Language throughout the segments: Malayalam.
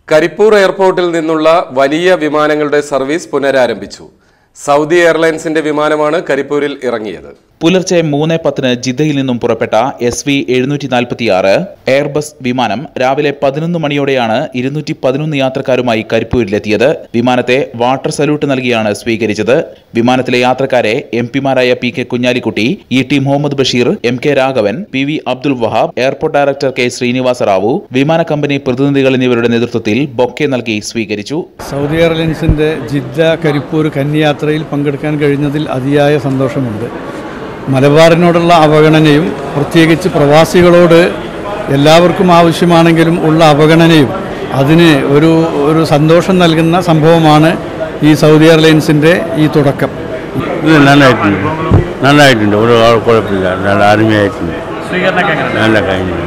കരിപ്പൂർ എയർപോർട്ടിൽ നിന്നുള്ള വലിയ വിമാനങ്ങളുടെ സർവീസ് പുനരാരംഭിച്ചു സൗദി എയർലൈൻസിന്റെ വിമാനമാണ് കരിപ്പൂരിൽ ഇറങ്ങിയത് പുലർച്ചെ മൂന്ന് പത്തിന് ജിദ്ദയിൽ നിന്നും പുറപ്പെട്ട എസ് വി എഴുന്നൂറ്റി നാൽപ്പത്തിയാറ് എയർബസ് വിമാനം രാവിലെ പതിനൊന്ന് മണിയോടെയാണ് ഇരുന്നൂറ്റി പതിനൊന്ന് യാത്രക്കാരുമായി കരിപ്പൂരിലെത്തിയത് വിമാനത്തെ വാട്ടർ സല്യൂട്ട് നൽകിയാണ് സ്വീകരിച്ചത് വിമാനത്തിലെ യാത്രക്കാരെ എം പിമാരായ P K Kunhalikutty E T Muhammad Basheer M K Raghavan P V Abdul Wahab airport director K Srinivasa Rao വിമാന കമ്പനി പ്രതിനിധികൾ എന്നിവരുടെ നേതൃത്വത്തിൽ ബൊക്കെ നൽകി സ്വീകരിച്ചു സൗദി എയർലൈൻസിൻ്റെ ജിദ്ദ കരിപ്പൂർ കന്യാത്രയിൽ പങ്കെടുക്കാൻ കഴിഞ്ഞതിൽ അതിയായ സന്തോഷമുണ്ട് മലബാറിനോടുള്ള അവഗണനയും പ്രത്യേകിച്ച് പ്രവാസികളോട് എല്ലാവർക്കും ആവശ്യമാണെങ്കിലും ഉള്ള അവഗണനയും അതിന് ഒരു ഒരു സന്തോഷം നൽകുന്ന സംഭവമാണ് ഈ സൗദി എയർലൈൻസിൻ്റെ ഈ തുടക്കം ഇത് നല്ലതായിട്ടുണ്ട് നല്ലതായിട്ടുണ്ട് ഒരു ആൾ കുഴപ്പമില്ല നല്ല അരുമയായിട്ടുണ്ട് നല്ല കഴിഞ്ഞു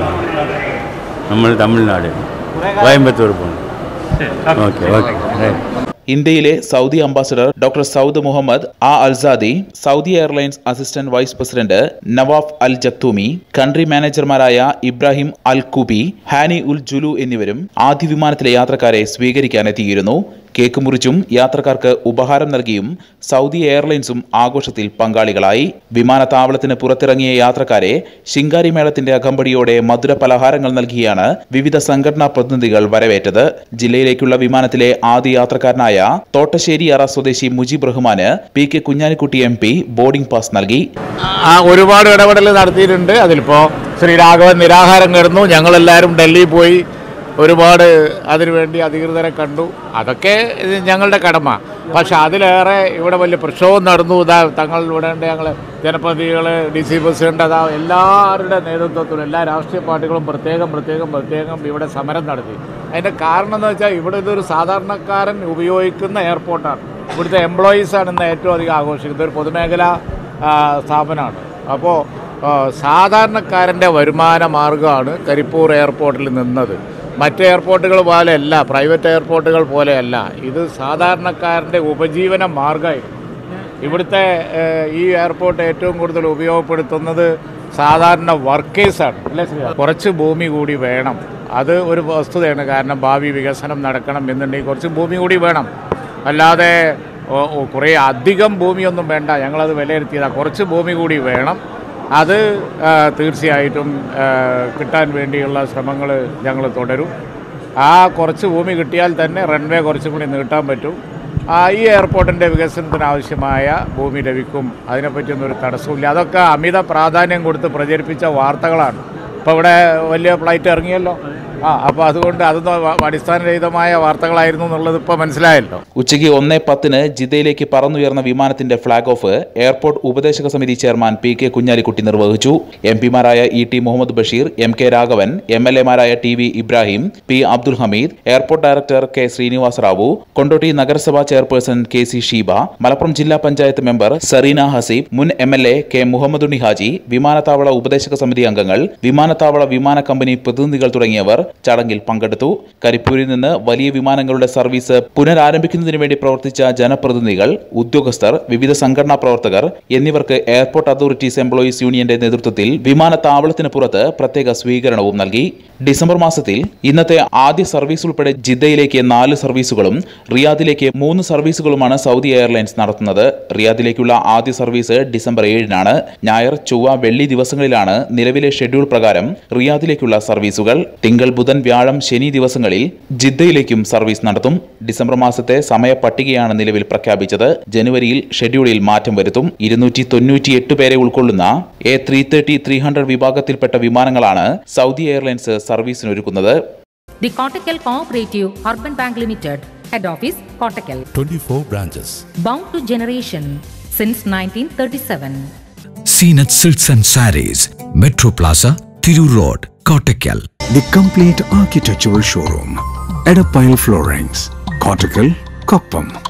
നമ്മൾ തമിഴ്നാട് കോയമ്പത്തൂർ പോകണം ഓക്കെ ഓക്കെ ഇന്ത്യയിലെ Saudi ambassador doctor Saud Muhammad ആ Alsaadi Saudi airlines assistant vice president Nawaf Al ജക്തൂമി കൺട്രി മാനേജർമാരായ ഇബ്രാഹിം അൽ കുബി ഹാനി ഉൽ ജുലു എന്നിവരും ആദ്യ വിമാനത്തിലെ യാത്രക്കാരെ സ്വീകരിക്കാനെത്തിയിരുന്നു കേക്ക് മുറിച്ചും യാത്രക്കാർക്ക് ഉപഹാരം നൽകിയും സൗദി എയർലൈൻസും ആഘോഷത്തിൽ പങ്കാളികളായി വിമാനത്താവളത്തിന് പുറത്തിറങ്ങിയ യാത്രക്കാരെ ശിങ്കാരി മേളത്തിന്റെ അകമ്പടിയോടെ മധുര പലഹാരങ്ങൾ നൽകിയാണ് വിവിധ സംഘടനാ പ്രതിനിധികൾ വരവേറ്റത് ജില്ലയിലേക്കുള്ള വിമാനത്തിലെ ആദ്യ യാത്രക്കാരനായ തോട്ടശ്ശേരി അറ സ്വദേശി മുജീബ് റഹ്മാന് P K Kunhalikutty M P boarding pass നൽകി ആ ഒരുപാട് ഇടപെടൽ നടത്തിയിട്ടുണ്ട് അതിലിപ്പോൾ ശ്രീ രാഘവൻ നിരാഹാരം കിടന്നു ഞങ്ങളെല്ലാവരും ഡൽഹിയിൽ പോയി ഒരുപാട് അതിനുവേണ്ടി അധികൃതരെ കണ്ടു അതൊക്കെ ഇത് ഞങ്ങളുടെ കടമ പക്ഷെ അതിലേറെ ഇവിടെ വലിയ പ്രക്ഷോഭം നടന്നു ഇതാ തങ്ങൾ ഇവിടെ ഉണ്ട് ഞങ്ങൾ ജനപ്രതിനിധികൾ ഡി സി പ്രസിഡന്റ് അതാ എല്ലാവരുടെ നേതൃത്വത്തിലും എല്ലാ രാഷ്ട്രീയ പാർട്ടികളും പ്രത്യേകം പ്രത്യേകം പ്രത്യേകം ഇവിടെ സമരം നടത്തി അതിൻ്റെ കാരണം എന്ന് വെച്ചാൽ ഇവിടെ ഇതൊരു സാധാരണക്കാരൻ ഉപയോഗിക്കുന്ന എയർപോർട്ടാണ് ഇവിടുത്തെ എംപ്ലോയീസാണ് ഇന്ന് ഏറ്റവും അധികം ആഘോഷിക്കുന്നത് ഒരു പൊതുമേഖലാ ആ, സ്ഥാപനമാണ് അപ്പോൾ സാധാരണക്കാരൻ്റെ വരുമാന മാർഗ്ഗമാണ് കരിപ്പൂർ എയർപോർട്ടിൽ നിന്നത് മറ്റ് എയർപോർട്ടുകൾ പോലെയല്ല പ്രൈവറ്റ് എയർപോർട്ടുകൾ പോലെയല്ല ഇത് സാധാരണക്കാരൻ്റെ ഉപജീവന മാർഗ്ഗമായിരുന്നു ഇവിടുത്തെ ഏഹ്, ഈ എയർപോർട്ട് ഏറ്റവും കൂടുതൽ ഉപയോഗപ്പെടുത്തുന്നത് സാധാരണ വർക്കേഴ്സാണ് അല്ലേ ശ്രീ കുറച്ച് ഭൂമി കൂടി വേണം അത് ഒരു വസ്തുതയാണ് കാരണം ഭാവി വികസനം നടക്കണം എന്നുണ്ടെങ്കിൽ കുറച്ച് ഭൂമി കൂടി വേണം അല്ലാതെ ഓ, ഓ, കുറേ അധികം ഭൂമിയൊന്നും വേണ്ട ഞങ്ങളത് വിലയിരുത്തിയതാണ് കുറച്ച് ഭൂമി കൂടി വേണം അത് ആ, തീർച്ചയായിട്ടും ആ, കിട്ടാൻ വേണ്ടിയുള്ള ശ്രമങ്ങൾ ഞങ്ങൾ തുടരും ആ കുറച്ച് ഭൂമി കിട്ടിയാൽ തന്നെ റൺവേ കുറച്ചും കൂടി നീട്ടാൻ പറ്റും ആ, ഈ എയർപോർട്ടിൻ്റെ വികസനത്തിന് ആവശ്യമായ ഭൂമി ലഭിക്കും അതിനെപ്പറ്റിയൊന്നും ഒരു തടസ്സമില്ല അതൊക്കെ അമിത പ്രാധാന്യം കൊടുത്ത് പ്രചരിപ്പിച്ച വാർത്തകളാണ് ഇപ്പോൾ ഇവിടെ വലിയ ഫ്ലൈറ്റ് ഇറങ്ങിയല്ലോ ആ അപ്പോൾ അതുകൊണ്ട് അതൊന്നും വ- അടിസ്ഥാനരഹിതമായ വാർത്തകളായിരുന്നു എന്നുള്ളത് ഇപ്പോൾ മനസ്സിലായല്ലോ ഉച്ചയ്ക്ക് ഒന്നേ പത്തിന് ജിദ്ദയിലേക്ക് പറന്നുയർന്ന വിമാനത്തിന്റെ ഫ്ളാഗ് ഓഫ് എയർപോർട്ട് ഉപദേശക സമിതി ചെയർമാൻ പി കെ കുഞ്ഞാലിക്കുട്ടി നിർവഹിച്ചു എം പിമാരായ E T Muhammad Basheer M K Raghavan M L എമാരായ T V Ibrahim P Abdul Hameed airport director K Srinivasa Rao Kondotty നഗരസഭാ chairperson K C Sheeba Malappuram ജില്ലാ പഞ്ചായത്ത് മെമ്പർ സറീന ഹസീബ് മുൻ M L A K Muhammad Unni Haji വിമാനത്താവള ഉപദേശക സമിതി അംഗങ്ങൾ വിമാനത്താവള വിമാന കമ്പനി പ്രതിനിധികൾ തുടങ്ങിയവർ ചടങ്ങിൽ പങ്കെടുത്തു കരിപ്പൂരിൽ നിന്ന് വലിയ വിമാനങ്ങളുടെ സർവീസ് പുനരാരംഭിക്കുന്നതിന് വേണ്ടി പ്രവർത്തിച്ച ജനപ്രതിനിധികൾ ഉദ്യോഗസ്ഥർ വിവിധ സംഘടനാ പ്രവർത്തകർ എന്നിവർക്ക് എയർപോർട്ട് അതോറിറ്റീസ് എംപ്ലോയീസ് യൂണിയന്റെ നേതൃത്വത്തിൽ വിമാനത്താവളത്തിന് പുറത്ത് പ്രത്യേക സ്വീകരണവും നൽകി ഡിസംബർ മാസത്തിൽ ഇന്നത്തെ ആദ്യ സർവീസ് ഉൾപ്പെടെ ജിദ്ദയിലേക്ക് നാല് സർവീസുകളും റിയാദിലേക്ക് മൂന്ന് സർവീസുകളുമാണ് സൗദി എയർലൈൻസ് നടത്തുന്നത് റിയാദിലേക്കുള്ള ആദ്യ സർവീസ് ഡിസംബർ ഏഴിനാണ് ഞായർ ചൊവ്വ വെള്ളി ദിവസങ്ങളിലാണ് നിലവിലെ ഷെഡ്യൂൾ പ്രകാരം റിയാദിലേക്കുള്ള സർവീസുകൾ തിങ്കൾ ബുധൻ വ്യാഴം ശനി ദിവസങ്ങളിൽ ജിദ്ദയിലേക്കും സർവീസ് നടത്തും ഡിസംബർ മാസത്തെ സമയ പട്ടികയാണ് നിലവിൽ പ്രഖ്യാപിച്ചത് ജനുവരിയിൽ ഷെഡ്യൂളിൽ മാറ്റം വരുത്തും ഇരുന്നൂറ്റി തൊണ്ണൂറ്റിയെട്ട് പേരെ ഉൾക്കൊള്ളുന്ന A three thirty three hundred വിഭാഗത്തിൽപ്പെട്ട വിമാനങ്ങളാണ് സൗദി എയർലൈൻസ് സർവീസിനൊരുക്കുന്നത് The Kottakkal Cooperative Urban Bank Limited, Head Office, Kottakkal. 24 branches. Bound to generation since 1937. Seenat Silks and Saris, Metro Plaza, Thiru Road, Kottakkal. The complete architectural showroom. Edapile Floorings. Cortical, Koppam.